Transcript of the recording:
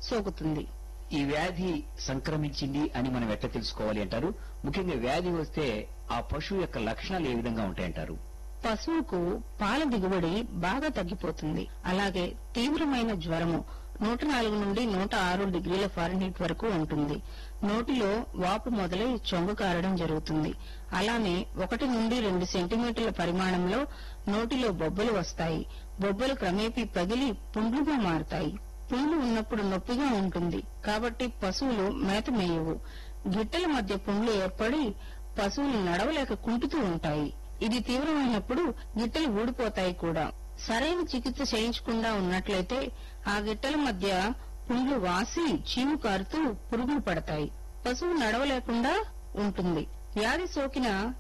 సోకుతుంది ఈ వ్యాధి సంక్రమించింది అని మనం ఎట్లా తెలుసుకోవాలి అంటారు ముఖ్యంగా వ్యాధి వస్తే ఆ పశువు యొక్క లక్షణాలు ఏ విధంగా ఉంటాయంటారు పశువుకు పాల దిగుబడి బాగా తగ్గిపోతుంది అలాగే తీవ్రమైన జ్వరము నూట నాలుగు నుండి నూట ఆరు డిగ్రీల ఫారెన్హీట్ వరకు ఉంటుంది నోటిలో వాపు మొదలై చొంగ కారడం జరుగుతుంది అలానే ఒకటి నుండి రెండు సెంటీమీటర్ల పరిమాణంలో నోటిలో బొబ్బలు వస్తాయి బొబ్బలు క్రమేపీ పగిలి పుండ్లుగా మారుతాయి పుండ్లు ఉన్నప్పుడు నొప్పిగా ఉంటుంది కాబట్టి పశువులు మేత మేయవు గిట్టల మధ్య పుండ్లు ఏర్పడి పశువులు నడవలేక కుంటుతూ ఉంటాయి ఇది తీవ్రమైనప్పుడు గిట్టలు ఊడిపోతాయి కూడా సరైన చికిత్స చేయించకుండా ఉన్నట్లయితే ఆ గిట్టల మధ్య పుండ్లు వాసి చీము కారుతూ పురుగులు పడతాయి పశువు నడవలేకుండా ఉంటుంది వ్యాధి సోకిన